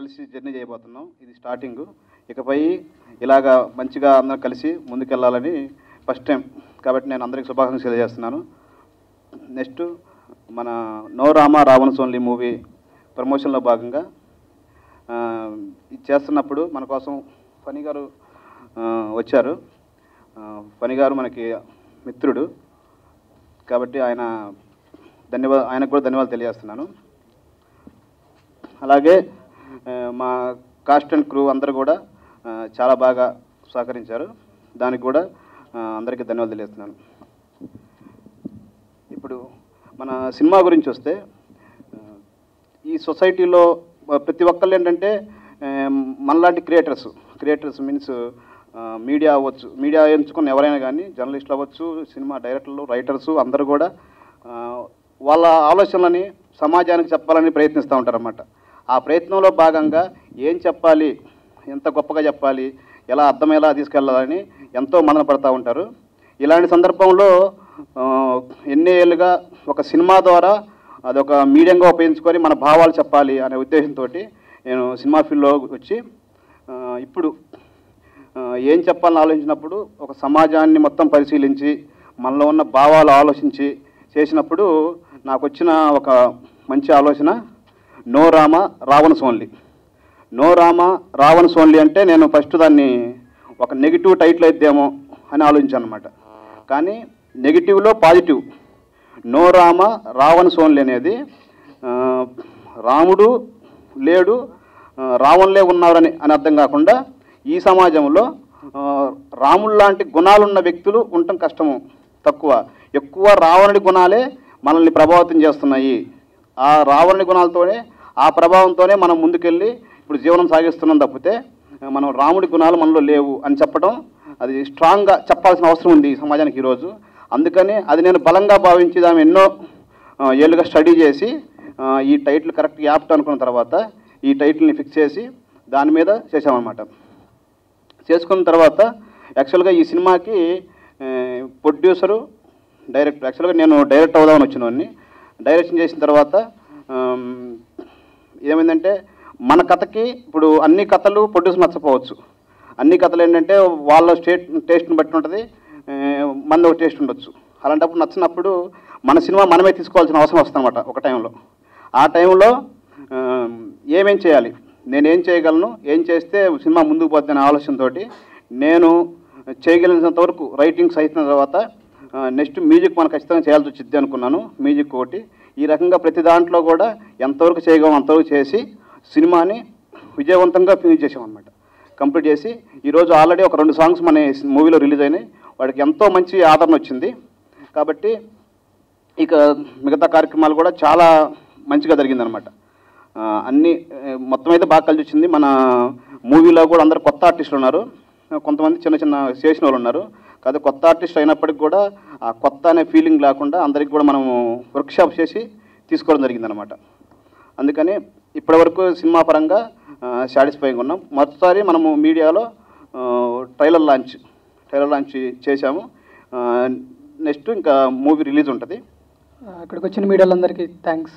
కలిసి జర్నీ చేయబోతున్నాం ఇది స్టార్టింగ్ ఇకపై ఇలాగా మంచిగా అందరం కలిసి ముందుకెళ్ళాలని ఫస్ట్ టైం కాబట్టి నేను అందరికీ శుభాకాంక్షలు తెలియజేస్తున్నాను నెక్స్ట్ మన నో రామ రావణ సోన్లీ మూవీ ప్రమోషన్లో భాగంగా ఆ, ఇది చేస్తున్నప్పుడు మన కోసం ఫణి గారు ఆ, వచ్చారు ఆ, ఫణి గారు మనకి మిత్రుడు కాబట్టి ఆయన ధన్యవాద ఆయనకు కూడా ధన్యవాదాలు తెలియజేస్తున్నాను అలాగే ఆ, మా కాస్ట్ అండ్ క్రూ అందరూ కూడా ఆ, చాలా బాగా సహకరించారు దానికి కూడా ఆ, అందరికీ ధన్యవాదాలు తెలియజేస్తున్నాను ఇప్పుడు మన సినిమా గురించి వస్తే ఆ, ఈ సొసైటీలో ప్రతి ఒక్కళ్ళు ఏంటంటే ఆ, మనలాంటి క్రియేటర్స్ క్రియేటర్స్ మీన్స్ మీడియా అవ్వచ్చు మీడియా ఎంచుకున్న ఎవరైనా కానీ జర్నలిస్టులు అవ్వచ్చు సినిమా డైరెక్టర్లు రైటర్స్ అందరూ కూడా ఆ, వాళ్ళ ఆలోచనలని సమాజానికి చెప్పాలని ప్రయత్నిస్తూ ఉంటారన్నమాట ఆ ప్రయత్నంలో భాగంగా ఏం చెప్పాలి ఎంత గొప్పగా చెప్పాలి ఎలా అర్థమయ్యేలా తీసుకెళ్ళాలని ఎంతో మదన పడతా ఉంటారు ఇలాంటి సందర్భంలో ఆ, ఎన్ని ఏళ్ళుగా ఒక సినిమా ద్వారా అదొక మీడియంగా ఉపయోగించుకొని మన భావాలు చెప్పాలి అనే ఉద్దేశంతో నేను సినిమా ఫీల్డ్లో వచ్చి ఆ, ఇప్పుడు ఆ, ఏం చెప్పాలని ఆలోచించినప్పుడు ఒక సమాజాన్ని మొత్తం పరిశీలించి మనలో ఉన్న భావాలు ఆలోచించి చేసినప్పుడు నాకు వచ్చిన ఒక మంచి ఆలోచన నో రామ రావణ సోన్లీ నో రామ రావణ సోన్లీ అంటే నేను ఫస్ట్ దాన్ని ఒక నెగిటివ్ టైటిల్ అయిద్దేమో అని ఆలోచించాను అనమాట కానీ నెగిటివ్లో పాజిటివ్ నో రామ రావణ సోన్లీ అనేది ఆ, రాముడు లేడు ఆ, రావణులే ఉన్నారని అని అర్థం కాకుండా ఈ సమాజంలో ఆ, రాముడు లాంటి గుణాలున్న వ్యక్తులు ఉండటం కష్టము తక్కువ ఎక్కువ రావణుడి గుణాలే మనల్ని ప్రభావితం చేస్తున్నాయి ఆ రావణుడి గుణాలతోనే ఆ ప్రభావంతోనే మనం ముందుకెళ్ళి ఇప్పుడు జీవనం సాగిస్తున్నాం తప్పితే ఆ, మనం రాముడి గుణాలు మనలో లేవు అని చెప్పడం అది స్ట్రాంగ్గా చెప్పాల్సిన అవసరం ఉంది ఈ సమాజానికి ఈరోజు అందుకని అది నేను బలంగా భావించి దాన్ని ఎన్నో ఆ, ఏళ్ళుగా స్టడీ చేసి ఆ, ఈ టైటిల్ కరెక్ట్ యాప్ట్ అనుకున్న తర్వాత ఈ టైటిల్ని ఫిక్స్ చేసి దాని మీద చేసామన్నమాట చేసుకున్న తర్వాత యాక్చువల్గా ఈ సినిమాకి ఆ, ప్రొడ్యూసరు డైరెక్టర్ యాక్చువల్గా నేను డైరెక్ట్ అవుదామని వచ్చినవాడిని డైరెక్షన్ చేసిన తర్వాత ఆమ్, ఏమైందంటే మన కథకి ఇప్పుడు అన్ని కథలు ప్రొడ్యూసర్ నచ్చపోవచ్చు అన్ని కథలు ఏంటంటే వాళ్ళ స్టేట్ టేస్ట్ని బట్టి ఉంటుంది ఆ, మనది ఒక టేస్ట్ ఉండొచ్చు అలాంటప్పుడు నచ్చినప్పుడు మన సినిమా మనమే తీసుకోవాల్సిన అవసరం వస్తుందన్నమాట ఒక టైంలో ఆ టైంలో ఆ, ఏమేం చేయాలి నేను ఏం చేయగలను ఏం చేస్తే సినిమా ముందుకు పోద్ది అనే ఆలోచనతోటి నేను చేయగలిగినంత వరకు రైటింగ్ సహితం తర్వాత నెక్స్ట్ మ్యూజిక్ మనం ఖచ్చితంగా చేయాల్సి వచ్చింది అనుకున్నాను మ్యూజిక్ ఒకటి ఈ రకంగా ప్రతి దాంట్లో కూడా ఎంతవరకు చేయగలం అంతవరకు చేసి సినిమాని విజయవంతంగా ఫినిష్ చేసామన్నమాట కంప్లీట్ చేసి ఈరోజు ఆల్రెడీ ఒక రెండు సాంగ్స్ మన మూవీలో రిలీజ్ అయినాయి వాడికి ఎంతో మంచి ఆదరణ వచ్చింది కాబట్టి ఇక మిగతా కార్యక్రమాలు కూడా చాలా మంచిగా జరిగిందనమాట ఆ, అన్ని ఆ, మొత్తం అయితే బాగా కలిసి వచ్చింది మన మూవీలో కూడా అందరు కొత్త ఆర్టిస్టులు ఉన్నారు కొంతమంది చిన్న చిన్న చేసిన వాళ్ళు ఉన్నారు కాదు కొత్త ఆర్టిస్ట్ అయినప్పటికి కూడా ఆ కొత్త అనే ఫీలింగ్ లేకుండా అందరికి కూడా మనము వర్క్షాప్ చేసి తీసుకోవడం జరిగిందనమాట అందుకని ఇప్పటివరకు సినిమా పరంగా సాటిస్ఫైయింగ్ ఉన్నాం మొదటిసారి మనము మీడియాలో ట్రైలర్ లాంచ్ ట్రైలర్ లాంచ్ చేశాము నెక్స్ట్ ఇంకా మూవీ రిలీజ్ ఉంటుంది ఆ, ఇక్కడికి వచ్చిన మీడియాలందరికీ థ్యాంక్స్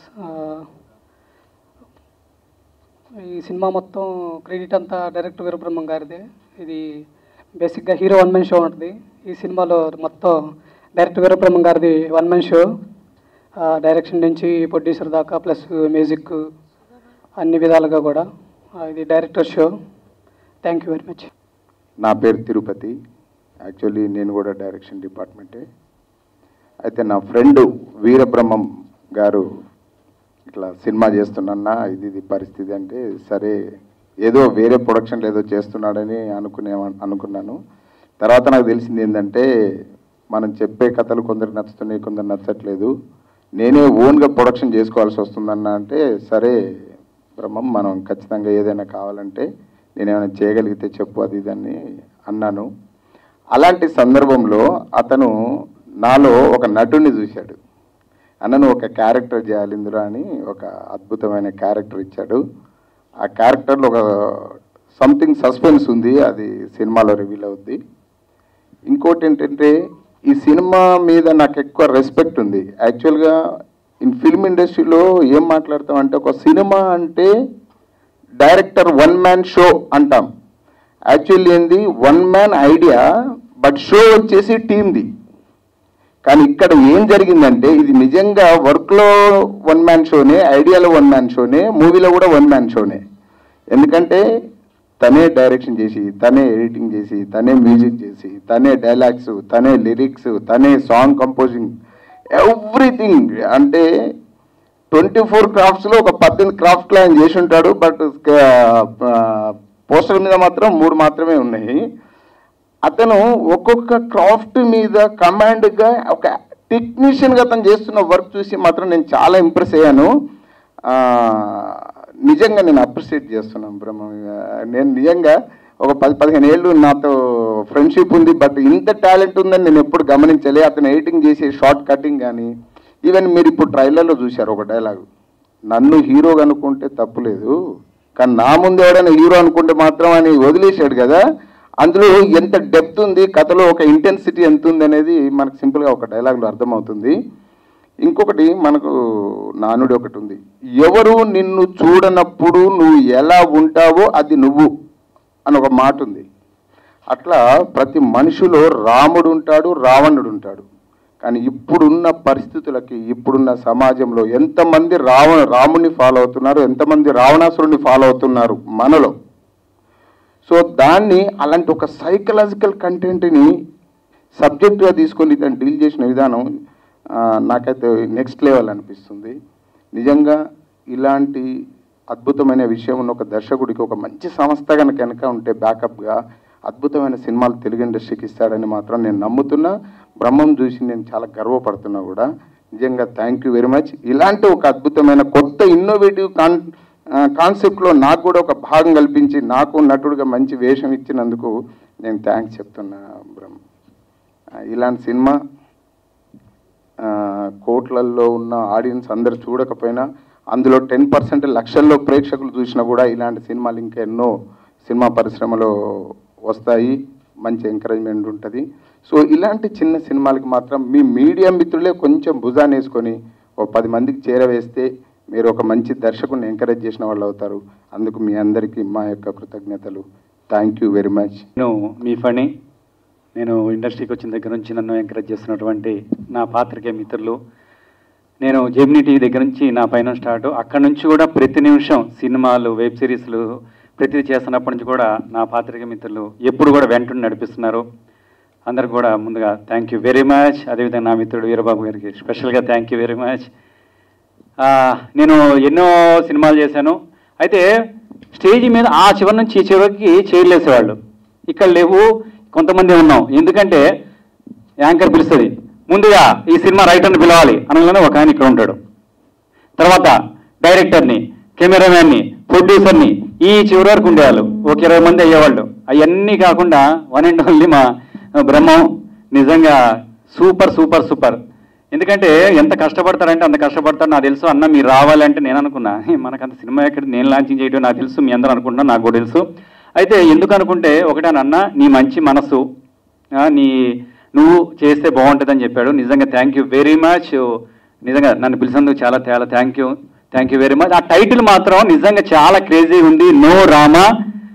ఈ సినిమా మొత్తం క్రెడిట్ అంతా డైరెక్టర్ వీరబ్రహ్మం గారిదే ఇది బేసిక్గా హీరో వన్ మెన్ షో ఉంటుంది ఈ సినిమాలో మొత్తం డైరెక్టర్ వీరబ్రహ్మం గారిది వన్ మెన్ షో ఆ, డైరెక్షన్ నుంచి ప్రొడ్యూసర్ దాకా ప్లస్ మ్యూజిక్ అన్ని విధాలుగా కూడా ఆ, ఇది director show thank you very much నా పేరు తిరుపతి యాక్చువల్లీ నేను కూడా డైరెక్షన్ డిపార్ట్మెంటే అయితే నా ఫ్రెండ్ వీరబ్రహ్మం గారు ఇట్లా సినిమా చేస్తున్నా ఇది ఇది పరిస్థితి అంటే సరే ఏదో వేరే ప్రొడక్షన్ ఏదో చేస్తున్నాడని అనుకునే అనుకున్నాను తర్వాత నాకు తెలిసింది ఏంటంటే మనం చెప్పే కథలు కొందరు నచ్చుతున్నాయి కొందరు నచ్చట్లేదు నేనే ఓన్గా ప్రొడక్షన్ చేసుకోవాల్సి వస్తుందన్న అంటే సరే బ్రహ్మం మనం ఖచ్చితంగా ఏదైనా కావాలంటే నేనేమైనా చేయగలిగితే చెప్పు అది ఇదని అన్నాను అలాంటి సందర్భంలో అతను నాలో ఒక నటుని చూశాడు అన్నను ఒక క్యారెక్టర్ చేయాలి ఇందులో అని ఒక అద్భుతమైన క్యారెక్టర్ ఇచ్చాడు ఆ క్యారెక్టర్లో ఒక సంథింగ్ సస్పెన్స్ ఉంది అది సినిమాలో రివీల్ అవుద్ది ఇంకోటి ఏంటంటే ఈ సినిమా మీద నాకు ఎక్కువ రెస్పెక్ట్ ఉంది యాక్చువల్గా ఇన్ ఫిల్మ్ ఇండస్ట్రీలో ఏం మాట్లాడతాం అంటే ఒక సినిమా అంటే డైరెక్టర్ వన్ మ్యాన్ షో అంటాం యాక్చువల్లీ ఏంది one man idea but show వచ్చేసి టీమ్ది కానీ ఇక్కడ ఏం జరిగిందంటే ఇది నిజంగా వర్క్లో వన్ మ్యాన్ షోనే ఐడియాలో వన్ మ్యాన్ షోనే మూవీలో కూడా వన్ మ్యాన్ షోనే ఎందుకంటే తనే డైరెక్షన్ చేసి తనే ఎడిటింగ్ చేసి తనే మ్యూజిక్ చేసి తనే డైలాగ్స్ తనే లిరిక్స్ తనే సాంగ్ కంపోజింగ్ ఎవ్రీథింగ్ అంటే ట్వంటీ ఫోర్ క్రాఫ్ట్స్లో ఒక పద్దెనిమిది క్రాఫ్ట్లు ఆయన చేసి ఉంటాడు బట్ పోస్టర్ మీద మాత్రం మూడు మాత్రమే ఉన్నాయి అతను ఒక్కొక్క క్రాఫ్ట్ మీద కమాండ్గా ఒక టెక్నీషియన్గా అతను చేస్తున్న వర్క్ చూసి మాత్రం నేను చాలా ఇంప్రెస్ అయ్యాను ఆ, నిజంగా నేను అప్రిషియేట్ చేస్తున్నాను బ్రహ్మ నేను నిజంగా ఒక పది పదిహేను ఏళ్ళు నాతో ఫ్రెండ్షిప్ ఉంది బట్ ఇంత టాలెంట్ ఉందని నేను ఎప్పుడు గమనించలే అతను ఎడిటింగ్ చేసే షార్ట్ కటింగ్ కానీ ఈవెన్ మీరు ఇప్పుడు ట్రైలర్లో చూశారు ఒక డైలాగ్ నన్ను హీరో అనుకుంటే తప్పులేదు కానీ నా ముందు ఎవడైనా హీరో అనుకుంటే మాత్రం అని వదిలేశాడు కదా అందులో ఎంత డెప్త్ ఉంది కథలో ఒక ఇంటెన్సిటీ ఎంత ఉంది అనేది మనకు సింపుల్గా ఒక డైలాగ్లో అర్థమవుతుంది ఇంకొకటి మనకు నానుడి ఒకటి ఉంది ఎవరు నిన్ను చూడనప్పుడు నువ్వు ఎలా ఉంటావో అది నువ్వు అని ఒక మాట ఉంది అట్లా ప్రతి మనిషిలో రాముడు ఉంటాడు రావణుడు ఉంటాడు కానీ ఇప్పుడున్న పరిస్థితులకి ఇప్పుడున్న సమాజంలో ఎంతమంది రావణ రాముడిని ఫాలో అవుతున్నారు ఎంతమంది రావణాసురుడిని ఫాలో అవుతున్నారు మనలో సో దాన్ని అలాంటి ఒక సైకలాజికల్ కంటెంట్ని సబ్జెక్టుగా తీసుకొని దాన్ని డీల్ చేసిన విధానం ఆ, నాకైతే నెక్స్ట్ లెవెల్ అనిపిస్తుంది నిజంగా ఇలాంటి అద్భుతమైన విషయం ఉన్న ఒక దర్శకుడికి ఒక మంచి సంస్థ కనుక వెనక ఉంటే బ్యాకప్గా అద్భుతమైన సినిమాలు తెలుగు ఇండస్ట్రీకి ఇస్తాడని మాత్రం నేను నమ్ముతున్నా బ్రహ్మం చూసి నేను చాలా గర్వపడుతున్నా కూడా నిజంగా థ్యాంక్ యూ వెరీ మచ్ ఇలాంటి ఒక అద్భుతమైన కొత్త ఇన్నోవేటివ్ కాన్ కాన్సెప్ట్లో నాకు కూడా ఒక భాగం కల్పించి నాకు నటుడిగా మంచి వేషం ఇచ్చినందుకు నేను థ్యాంక్స్ చెప్తున్నా బ్రహ్మ ఆ, ఇలాంటి సినిమా ఆ, కోట్లల్లో ఉన్న ఆడియన్స్ అందరు చూడకపోయినా అందులో టెన్ పర్సెంట్ లక్షల్లో ప్రేక్షకులు చూసినా కూడా ఇలాంటి సినిమాలు ఇంకా ఎన్నో సినిమా పరిశ్రమలో వస్తాయి మంచి ఎంకరేజ్మెంట్ ఉంటుంది సో ఇలాంటి చిన్న సినిమాలకి మాత్రం మీ మీడియా మిత్రులే కొంచెం భుజాన్ని వేసుకొని ఓ పది మందికి చేరవేస్తే మీరు ఒక మంచి దర్శకుడిని ఎంకరేజ్ చేసిన వాళ్ళు అవుతారు అందుకు మీ అందరికీ మా యొక్క కృతజ్ఞతలు థ్యాంక్ యూ వెరీ మచ్ నేను మీ ఫణి నేను ఇండస్ట్రీకి వచ్చిన దగ్గర నుంచి నన్ను ఎంకరేజ్ చేస్తున్నటువంటి నా పాత్రికే మిత్రులు నేను జెమినీ టీవీ దగ్గర నుంచి నా పైన స్టార్ట్ అక్కడి నుంచి కూడా ప్రతి నిమిషం సినిమాలు వెబ్ సిరీస్లు ప్రతిదీ చేస్తున్నప్పటి నుంచి కూడా నా పాత్రిక మిత్రులు ఎప్పుడు కూడా వెంటనే నడిపిస్తున్నారు అందరికి కూడా ముందుగా థ్యాంక్ యూ వెరీ మచ్ అదేవిధంగా నా మిత్రుడు వీరబాబు గారికి స్పెషల్గా థ్యాంక్ యూ వెరీ మచ్ ఆ, నేను ఎన్నో సినిమాలు చేశాను అయితే స్టేజ్ మీద ఆ చివరి నుంచి ఈ చివరికి చైర్లేసేవాళ్ళు ఇక్కడ లేవు కొంతమంది ఉన్నాం ఎందుకంటే యాంకర్ పిలుస్తుంది ముందుగా ఈ సినిమా రైటర్ని పిలవాలి అనగానే ఒక ఆయన ఇక్కడ ఉంటాడు తర్వాత డైరెక్టర్ని కెమెరామ్యాన్ని ప్రొడ్యూసర్ని ఈ చివరి వరకు ఉండేవాళ్ళు ఒక ఇరవై మంది అయ్యేవాళ్ళు అవన్నీ కాకుండా వన్ అండ్ ఓన్లీ మా బ్రహ్మం నిజంగా సూపర్ సూపర్ సూపర్ ఎందుకంటే ఎంత కష్టపడతారంటే అంత కష్టపడతారు నాకు తెలుసు అన్న మీరు రావాలంటే నేను అనుకున్నా "హే, మనకంత సినిమా ఎక్కడ నేను లాంచింగ్ చేయడం నాకు తెలుసు మీ అందరూ అనుకుంటున్నా నాకు కూడా తెలుసు అయితే ఎందుకు అనుకుంటే ఒకటేనన్న నీ మంచి మనసు ఆ, నీ నువ్వు చేస్తే బాగుంటుందని చెప్పాడు నిజంగా థ్యాంక్ యూ వెరీ మచ్ నిజంగా నన్ను పిలిచినందుకు చాలా చాలా thank you thank you very much ఆ టైటిల్ మాత్రం నిజంగా చాలా క్రేజీ ఉంది నో రామా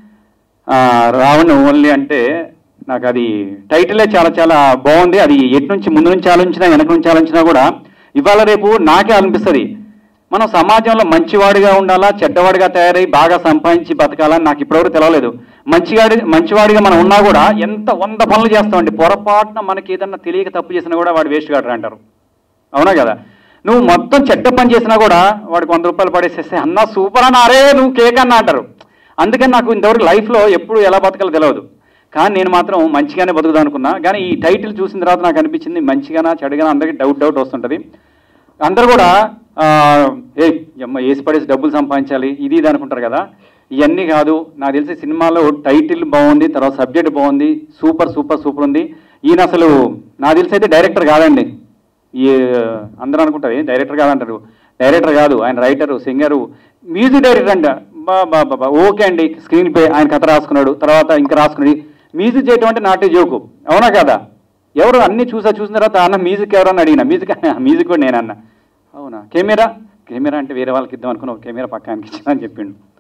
రావణ్ ఓన్లీ అంటే నాకు అది టైటిలే చాలా చాలా బాగుంది అది ఎటు నుంచి ముందు నుంచి ఆలోచించినా వెనక నుంచి ఆలోచించినా కూడా ఇవాళ రేపు నాకే అనిపిస్తుంది మనం సమాజంలో మంచివాడిగా ఉండాలా చెడ్డవాడిగా తయారై బాగా సంపాదించి బతకాలని నాకు ఇప్పటివరకు తెలవలేదు మంచివాడి మంచివాడిగా మనం ఉన్నా కూడా ఎంత వంద పనులు చేస్తామండి పొరపాటున మనకి ఏదన్నా తెలియక తప్పు చేసినా కూడా వాడు వేస్ట్ గాడు అంటారు అవునా కదా నువ్వు మొత్తం చెడ్డ పని చేసినా కూడా వాడికి వంద రూపాయలు పడేసేస్తే అన్న సూపర్ అన్న అరే నువ్వు కేక్ అన్న అంటారు అందుకని నాకు ఇంతవరకు లైఫ్లో ఎప్పుడు ఎలా బతకాలో తెలియదు కానీ నేను మాత్రం మంచిగానే బతుకుదాం అనుకున్నా కానీ ఈ టైటిల్ చూసిన తర్వాత నాకు అనిపించింది మంచిగానా చెడుగానా అందరికీ డౌట్ డౌట్ వస్తుంటుంది అందరూ కూడా ఆ, ఏ అమ్మ ఏసి పడేసి డబ్బులు సంపాదించాలి ఇది ఇది అనుకుంటారు కదా ఇవన్నీ కాదు నాకు తెలిసి సినిమాలో టైటిల్ బాగుంది తర్వాత సబ్జెక్ట్ బాగుంది సూపర్ సూపర్ సూపర్ ఉంది ఈయన అసలు నాకు తెలిసి అయితే డైరెక్టర్ కాదండి ఈ అందరూ అనుకుంటారు "ఏ, డైరెక్టర్ కాదంటారు డైరెక్టర్ కాదు ఆయన రైటరు సింగరు మ్యూజిక్ డైరెక్టర్ అంట బా బా బా, బా ఓకే అండి స్క్రీన్ పే ఆయన కథ రాసుకున్నాడు తర్వాత ఇంకా రాసుకున్నది మ్యూజిక్ చేయటం అంటే నాటే జోకు అవునా కదా ఎవరు అన్ని చూసా చూసిన తర్వాత అన్న మ్యూజిక్ ఎవరన్నా అడిగిన మ్యూజిక్ మ్యూజిక్ కూడా నేనన్న అవునా కెమెరా కెమెరా అంటే వేరే వాళ్ళకి ఇద్దాం అనుకున్న ఒక కెమెరా పక్కానికి ఇచ్చిన అని చెప్పిండు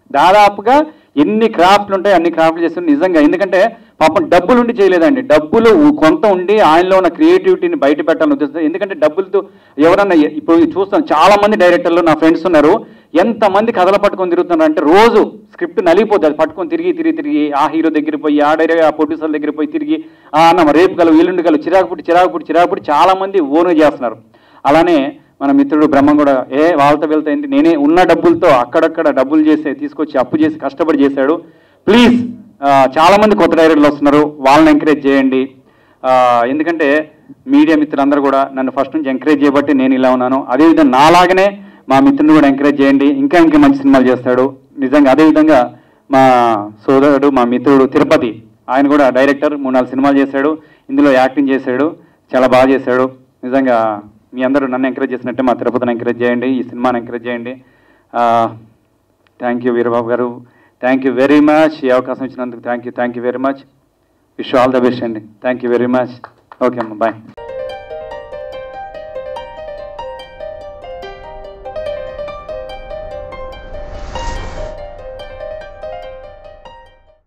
దాదాపుగా ఎన్ని క్రాఫ్ట్లు ఉంటాయి అన్ని క్రాఫ్ట్లు చేస్తున్నారు నిజంగా ఎందుకంటే పాపం డబ్బులు ఉండి చేయలేదండి డబ్బులు కొంత ఉండి ఆయనలో ఉన్న క్రియేటివిటీని బయట పెట్టాలని ఉద్దేశం ఎందుకంటే డబ్బులతో ఎవరన్నా ఇప్పుడు చూస్తాను చాలా మంది డైరెక్టర్లు నా ఫ్రెండ్స్ ఉన్నారు ఎంతమంది కథలు పట్టుకొని తిరుగుతున్నారు అంటే రోజు స్క్రిప్ట్ నలిగిపోతుంది అది పట్టుకొని తిరిగి తిరిగి తిరిగి ఆ హీరో దగ్గర పోయి ఆ డైరెక్ట్ ఆ ప్రొడ్యూసర్ దగ్గర పోయి తిరిగి ఆ అన్న రేపు కలవు ఎల్లుండి కలవు చిరాకు పుట్టి చిరాకు పుట్టి చిరాకు పుట్టి చాలా మంది ఓను చేస్తున్నారు అలానే మన మిత్రుడు బ్రహ్మం కూడా ఏ వాళ్ళతో వెళ్తా ఏంటి నేనే ఉన్న డబ్బులతో అక్కడక్కడ డబ్బులు చేసి తీసుకొచ్చి అప్పు చేసి కష్టపడి చేశాడు ప్లీజ్ చాలా మంది కొత్త డైరెక్టర్లు వస్తున్నారు వాళ్ళని ఎంకరేజ్ చేయండి ఆ, ఎందుకంటే మీడియా మిత్రులందరూ కూడా నన్ను ఫస్ట్ నుంచి ఎంకరేజ్ చేయబట్టి నేను ఇలా ఉన్నాను అదేవిధంగా నాలాగనే మా మిత్రుని కూడా ఎంకరేజ్ చేయండి ఇంకా ఇంకా మంచి సినిమాలు చేస్తాడు నిజంగా అదేవిధంగా మా సోదరుడు మా మిత్రుడు తిరుపతి ఆయన కూడా డైరెక్టర్ మూడు నాలుగు సినిమాలు చేశాడు ఇందులో యాక్టింగ్ చేశాడు చాలా బాగా చేశాడు నిజంగా మీ అందరూ నన్ను ఎంకరేజ్ చేసినట్టే మా తిరుపతిని ఎంకరేజ్ చేయండి ఈ సినిమాని ఎంకరేజ్ చేయండి థ్యాంక్ యూ వీరబాబు గారు థ్యాంక్ యూ వెరీ మచ్ ఈ అవకాశం ఇచ్చినందుకు thank you thank you very much wish all the best అండి thank you very much okay అమ్మ బాయ్